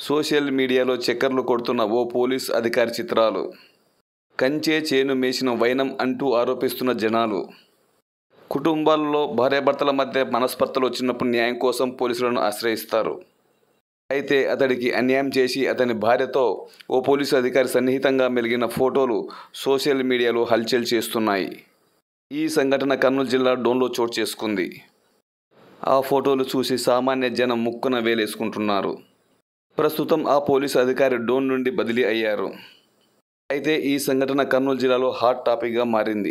social మీడియాలో చక్కర్లు కొడుతున్న ఓ పోలీస్ అధికారి చిత్రాలు కంచే చేను మేసిన వైనం అంటూ ఆరోపిస్తున్న జనాలు కుటుంబాల్లో భార్యాభర్తల మధ్య మనస్పర్ధలు వచ్చినప్పుడు న్యాయం కోసం పోలీసులను ఆశ్రయిస్తారు అయితే అతడికి అన్యాయం చేసి అతని భార్యతో ఓ పోలీసు అధికారి సన్నిహితంగా మెలిగిన ఫోటోలు సోషల్ మీడియాలో హల్చల్ చేస్తున్నాయి ఈ సంఘటన కర్నూలు జిల్లా డోన్లో చోటు చేసుకుంది ఆ ఫోటోలు చూసి సామాన్య జనం ముక్కున వేలేసుకుంటున్నారు ప్రస్తుతం ఆ పోలీసు అధికారి డోన్ నుండి బదిలీ అయ్యారు అయితే ఈ సంఘటన కర్నూలు జిల్లాలో హాట్ టాపిక్గా మారింది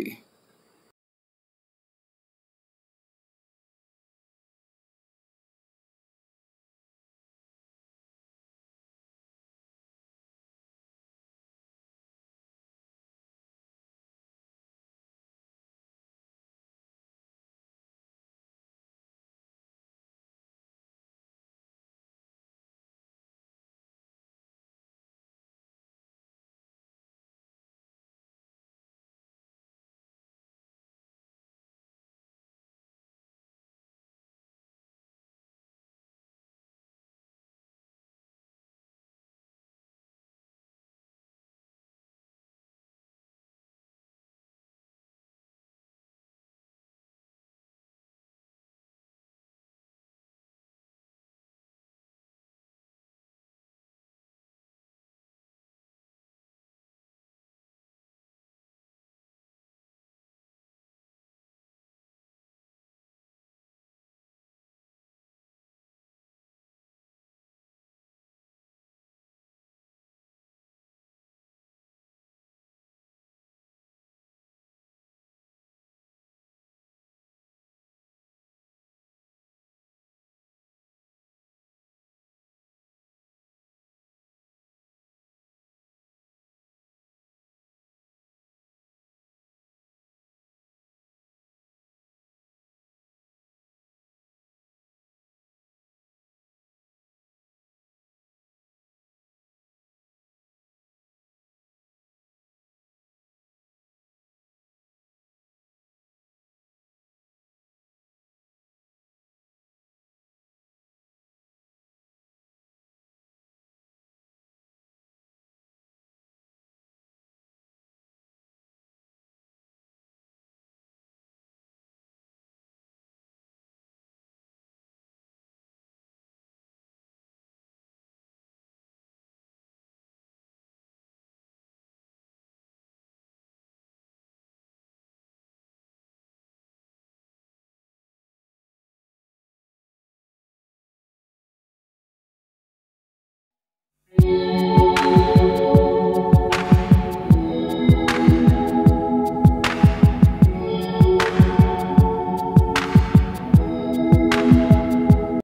thank you